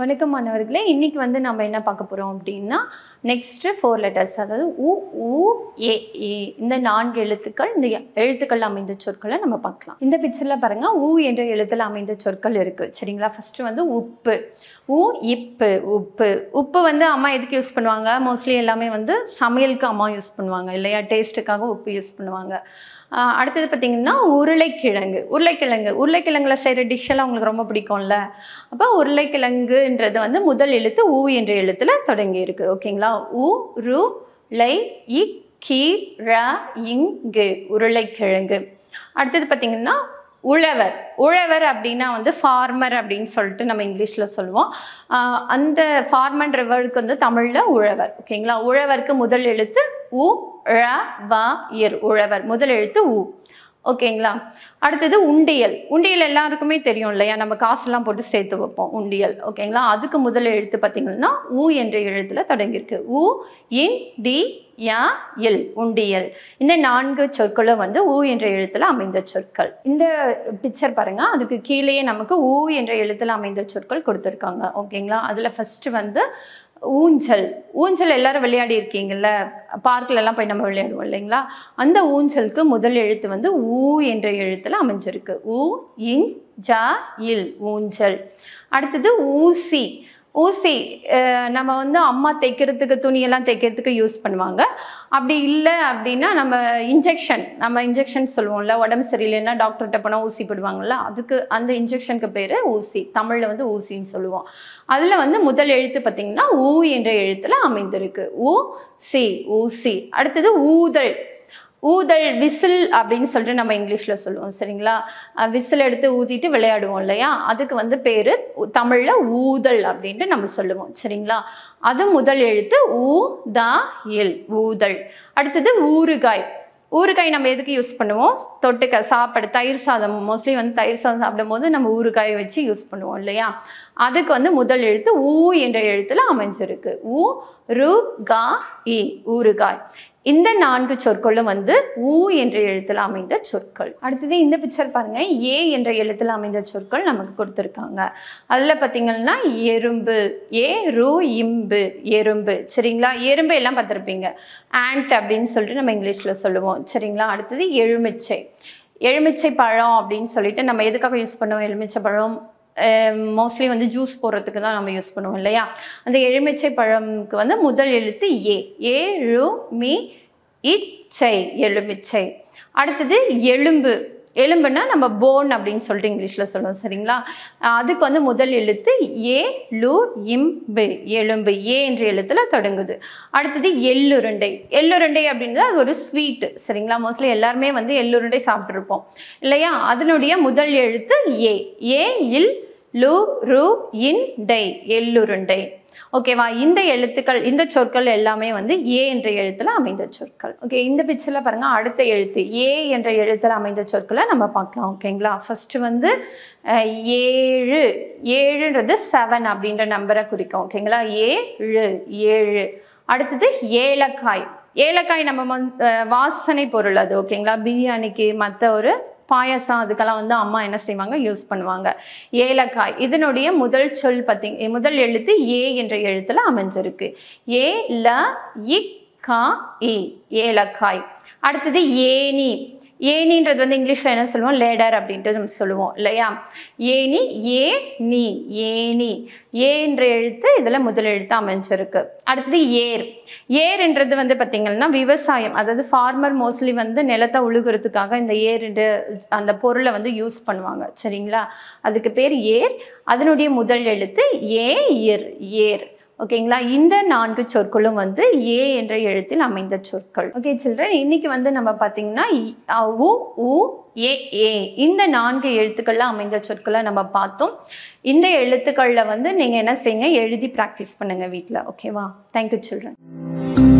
வணக்கம் மாணவர்களே இன்னைக்கு வந்து நம்ம என்ன பார்க்க போகிறோம் அப்படின்னா நெக்ஸ்ட்டு ஃபோர் லெட்டர்ஸ் அதாவது உ உ ஏ ஏ இந்த நான்கு எழுத்துக்கள் இந்த எழுத்துக்கள் அமைந்த சொற்களை நம்ம பார்க்கலாம் இந்த பிக்சரில் பாருங்க உ என்ற எழுத்தில் அமைந்த சொற்கள் இருக்குது சரிங்களா ஃபஸ்ட்டு வந்து உப்பு உ இப்பு உப்பு உப்பு வந்து அம்மா எதுக்கு யூஸ் பண்ணுவாங்க மோஸ்ட்லி எல்லாமே வந்து சமையலுக்கு அம்மா யூஸ் பண்ணுவாங்க இல்லையா டேஸ்ட்டுக்காக உப்பு யூஸ் பண்ணுவாங்க ஆஹ் அடுத்தது பார்த்திங்கன்னா உருளைக்கிழங்கு உருளைக்கிழங்கு உருளைக்கிழங்குல செய்கிற டிஷ்ஷெல்லாம் உங்களுக்கு ரொம்ப பிடிக்கும்ல அப்போ உருளைக்கிழங்குன்றது வந்து முதல் எழுத்து ஊ என்ற எழுத்தில் தொடங்கி இருக்கு ஓகேங்களா உ ரு லை இ கி ர இங்கு உருளைக்கிழங்கு அடுத்தது பார்த்திங்கன்னா உழவர் உழவர் அப்படின்னா வந்து ஃபார்மர் அப்படின்னு சொல்லிட்டு நம்ம இங்கிலீஷில் சொல்லுவோம் ஆஹ் அந்த ஃபார்மன்ற வேர்டுக்கு வந்து தமிழில் உழவர் ஓகேங்களா உழவருக்கு முதல் எழுத்து உ ழ வ இர் உழவர் முதல் எழுத்து உ ஓகேங்களா அடுத்தது உண்டியல் உண்டியல் எல்லாருக்குமே தெரியும் இல்லையா நம்ம காசுலாம் போட்டு சேர்த்து வைப்போம் உண்டியல் ஓகேங்களா அதுக்கு முதல் எழுத்து பார்த்தீங்கன்னா உ என்ற எழுத்துல தொடங்கியிருக்கு உ இன் டி யா இல் உண்டியல் இந்த நான்கு சொற்களும் வந்து ஊ என்ற எழுத்துல அமைந்த சொற்கள் இந்த பிக்சர் பாருங்க அதுக்கு கீழேயே நமக்கு ஊ என்ற எழுத்துல அமைந்த சொற்கள் கொடுத்துருக்காங்க ஓகேங்களா அதுல ஃபர்ஸ்ட் வந்து ஊஞ்சல் ஊஞ்சல் எல்லாரும் விளையாடி இருக்கீங்கல்ல பார்க்ல எல்லாம் போய் நம்ம விளையாடுவோம் இல்லைங்களா அந்த ஊஞ்சலுக்கு முதல் எழுத்து வந்து ஊ என்ற எழுத்துல அமைஞ்சிருக்கு ஊ இங் ஜா இல் ஊஞ்சல் அடுத்தது ஊசி ஊசி அஹ் நம்ம வந்து அம்மா தைக்கிறதுக்கு துணியெல்லாம் தைக்கிறதுக்கு யூஸ் பண்ணுவாங்க அப்படி இல்லை அப்படின்னா நம்ம இன்ஜெக்ஷன் நம்ம இன்ஜெக்ஷன் சொல்லுவோம்ல உடம்பு சரியில்லைன்னா டாக்டர்கிட்ட போனால் ஊசி போடுவாங்கல்ல அதுக்கு அந்த இன்ஜெக்ஷனுக்கு பேர் ஊசி தமிழில் வந்து ஊசின்னு சொல்லுவோம் அதில் வந்து முதல் எழுத்து பார்த்திங்கன்னா ஊ என்ற எழுத்தில் அமைந்திருக்கு ஊ சி ஊசி அடுத்தது ஊதல் ஊதல் விசில் அப்படின்னு சொல்லிட்டு நம்ம இங்கிலீஷில் சொல்லுவோம் சரிங்களா விசில் எடுத்து ஊதிட்டு விளையாடுவோம் இல்லையா அதுக்கு வந்து பேர் தமிழில் ஊதல் அப்படின்ட்டு நம்ம சொல்லுவோம் சரிங்களா அது முதல் எழுத்து ஊ தா இல் ஊதல் அடுத்தது ஊறுகாய் ஊறுகாய் நம்ம எதுக்கு யூஸ் பண்ணுவோம் தொட்டுக்க சாப்பாடு தயிர் சாதம் மோஸ்ட்லி வந்து தயிர் சாதம் சாப்பிடும் போது நம்ம ஊறுகாயை வச்சு யூஸ் பண்ணுவோம் இல்லையா அதுக்கு வந்து முதல் எழுத்து ஊ என்ற எழுத்துல அமைஞ்சிருக்கு ஊ ரு கா இ ஊறுகாய் இந்த நான்கு சொற்களும் வந்து ஊ என்ற எழுத்துல அமைந்த சொற்கள் அடுத்தது இந்த பிக்சர் பாருங்க ஏ என்ற எழுத்துல அமைந்த சொற்கள் நமக்கு கொடுத்துருக்காங்க அதுல பாத்தீங்கன்னா எறும்பு ஏ ரு இம்பு எறும்பு சரிங்களா எறும்பு எல்லாம் பார்த்துருப்பீங்க ஆண்ட் அப்படின்னு சொல்லிட்டு நம்ம இங்கிலீஷ்ல சொல்லுவோம் சரிங்களா அடுத்தது எலுமிச்சை எலுமிச்சை பழம் அப்படின்னு சொல்லிட்டு நம்ம எதுக்காக யூஸ் பண்ணுவோம் எலுமிச்சை பழம் மோஸ்ட்லி வந்து ஜூஸ் போடுறதுக்கு தான் நம்ம யூஸ் பண்ணுவோம் இல்லையா அந்த எலுமிச்சை பழம்க்கு வந்து முதல் எழுத்து ஏ ஏ ரு மி இச்சை எலுமிச்சை அடுத்தது எலும்பு எலும்புனா நம்ம போன் அப்படின்னு சொல்லிட்டு இங்கிலீஷில் சொல்லுவோம் சரிங்களா அதுக்கு வந்து முதல் எழுத்து ஏ லு இம்பு எலும்பு ஏ என்ற எழுத்துல தொடங்குது அடுத்தது எள்ளுருண்டை எள்ளுருண்டை அப்படின்றது அது ஒரு ஸ்வீட்டு சரிங்களா மோஸ்ட்லி எல்லாருமே வந்து எள்ளுருண்டை சாப்பிட்ருப்போம் இல்லையா அதனுடைய முதல் எழுத்து ஏ ஏ இல் லு ரு இன் டை எள்ளுருண்டை ஓகேவா இந்த எழுத்துக்கள் இந்த சொற்கள் எல்லாமே வந்து ஏ என்ற எழுத்துல அமைந்த சொற்கள் ஓகே இந்த பிக்சர்ல பாருங்க அடுத்த எழுத்து ஏ என்ற எழுத்துல அமைந்த சொற்களை நம்ம பார்க்கலாம் ஓகேங்களா ஃபர்ஸ்ட் வந்து அஹ், ஏழு ஏழுன்றது செவன் அப்படின்ற நம்பரை குறிக்கும் ஓகேங்களா ஏழு ஏழு அடுத்தது ஏலக்காய் ஏலக்காய் நம்ம வந்து, அஹ், வாசனை பொருள் அது ஓகேங்களா பிரியாணிக்கு மற்ற ஒரு பாயாசம் அதுக்கெல்லாம் வந்து அம்மா என்ன செய்வாங்க யூஸ் பண்ணுவாங்க ஏலக்காய் இதனுடைய முதல் சொல் பார்த்தீங்க முதல் எழுத்து ஏ என்ற எழுத்துல அமைஞ்சிருக்கு ஏ ல இ கா இ ஏலக்காய் அடுத்தது ஏனி ஏனின்றது வந்து இங்கிலீஷில் என்ன சொல்லுவோம் லேடர் அப்படின்ட்டு நம்ம சொல்லுவோம் இல்லையா ஏனி ஏ நீ ஏனி ஏ என்ற எழுத்து இதில் முதல் எழுத்து அமைஞ்சிருக்கு அடுத்தது ஏர் ஏர்ன்றது வந்து பார்த்திங்கன்னா விவசாயம் அதாவது ஃபார்மர் மோஸ்ட்லி வந்து நிலத்தை உழுகிறதுக்காக இந்த ஏர்ன்ற அந்த பொருளை வந்து யூஸ் பண்ணுவாங்க சரிங்களா அதுக்கு பேர் ஏர் அதனுடைய முதல் எழுத்து ஏ இர் ஏர் ஓகேங்களா இந்த நான்கு சொற்களும் வந்து ஏ என்ற எழுத்தில் அமைந்த சொற்கள் ஓகே சில்ட்ரன் இன்னைக்கு வந்து நம்ம பார்த்தீங்கன்னா இ, அ, உ உ ஏ ஏ இந்த நான்கு எழுத்துக்கள்ல அமைந்த சொற்களை நம்ம பார்த்தோம் இந்த எழுத்துக்களில் வந்து நீங்கள் என்ன செய்யுங்க எழுதி ப்ராக்டிஸ் பண்ணுங்க வீட்டில் ஓகேவா தேங்க்யூ சில்ட்ரன்